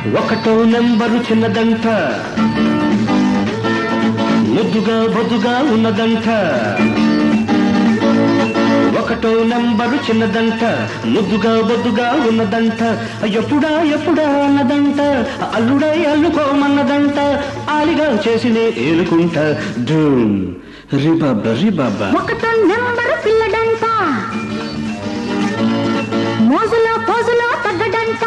ఒకటో నెంబరు చిన్నదంట ముద్దుగా బొద్దుగా ఉన్నదంట ఒకటో నెంబరు చిన్నదంట ముద్దుగా బొద్దుగా ఉన్నదంట ఎప్పుడా ఎప్పుడా అన్నదంట అల్లుడై అల్లుకోమన్నదంట ఆలిగా చేసినే ఏలుకుంట డూమ్ రిబాబ రిబాబ ఒకటో నెంబరు పిల్లడంట మోజులో పోజులో తగ్గడంట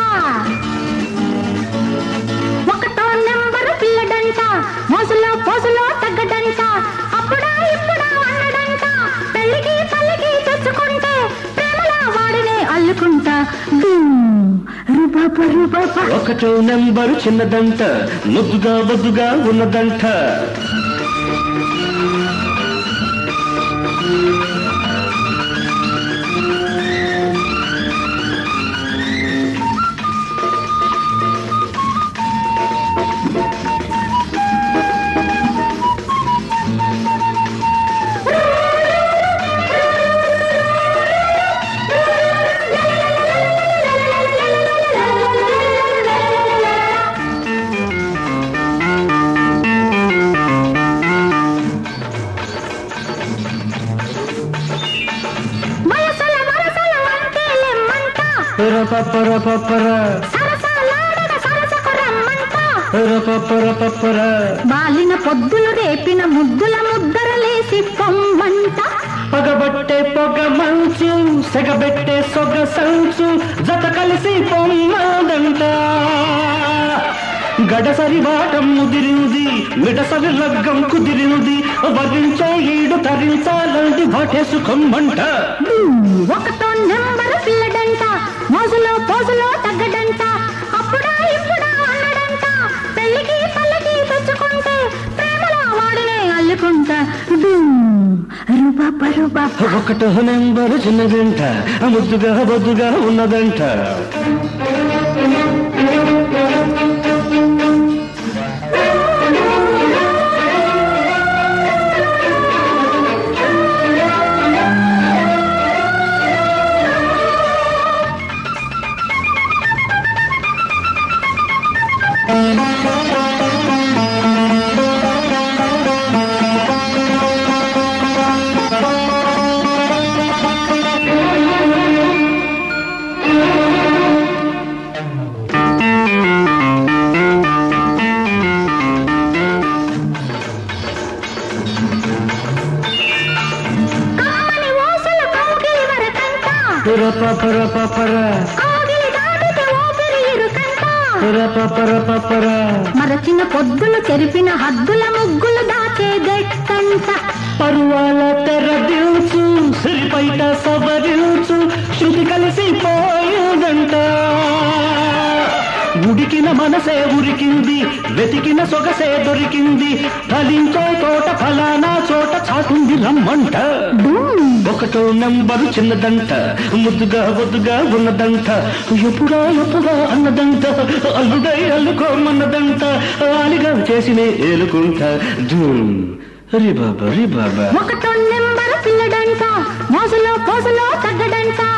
ఒకటో నెంబరు పిల్లడంట మోజులో పోజులో తగ్గడంట అప్పుడా ఇప్పుడా అన్నడంట పెళ్ళికి తల్లికి తెచ్చుకుంటే ప్రేమలా వాడినే అల్లుకుంటా రుబాబ రుబాబ ఒకటో నెంబరు చిన్నదంట ముద్దుగా బొద్దుగా ఉన్నదంట వయసుల వరసల వంటేలెమ్మంట పర పప్పర సరసాలాడగ సరసకు రమ్మంట పప్పర పప్పర బాలిన పొద్దులు రేపిన ముద్దుల ముద్దరలేసి పొమ్మంట పగబట్టే పొగ మంచు సెగబెట్టే సొగ సంచు జత కలిసి పొమ్మదంట గడసరి వాటం ముదిరింది మిడసరి లగ్గం కుదిరింది వరించే ఈడు తరించాలంటి వాటే సుఖమ్మంట ఒకటో నెంబర్ పిల్లడంట మోజులో పోజులో తగ్గడంట అప్పుడా ఇప్పుడా అన్నడంట పెళ్ళికి పల్లకి తెచ్చుకుంటే ప్రేమలో వాడినే అల్లుకుంటా రూపాప రూపాప ఒకటో నెంబరు చిన్నదంట ముద్దుగా బొద్దుగా ఉన్నదంట కమ్మని ఓసలు కౌగిలి వరకంట పర పప్పర కౌగిలి దాటితే ఊపిరి ఇరుకంట పర పప్పర మరచిన పొద్దులు చెరిపిన హద్దుల ముగ్గులు దాచే గట్టంట పరువాల తెరదిల్చు సిరిపైట సవరిల్చు శృతి కలిసి పోయిందంట ఉడికిన మనసే ఉరికింది వెతికిన సొగసే దొరికింది ఫలించే తోట ఫలానా చోట చాటుంది రమ్మంట ఒకటో నంబరు చిన్నదంట ముద్దుగా బొద్దుగా ఉన్నదంట ఎప్పుడా ఎప్పుడా అన్నదంట అల్లుడై అల్లుకోమన్నదంట ఆలిగా చేసినే ఏలుకుంటా ధూమ్ రి బాబా రి బాబా ఒకటో నెంబర్ పిల్లడంట మోజులో పోజులో తగ్గడంట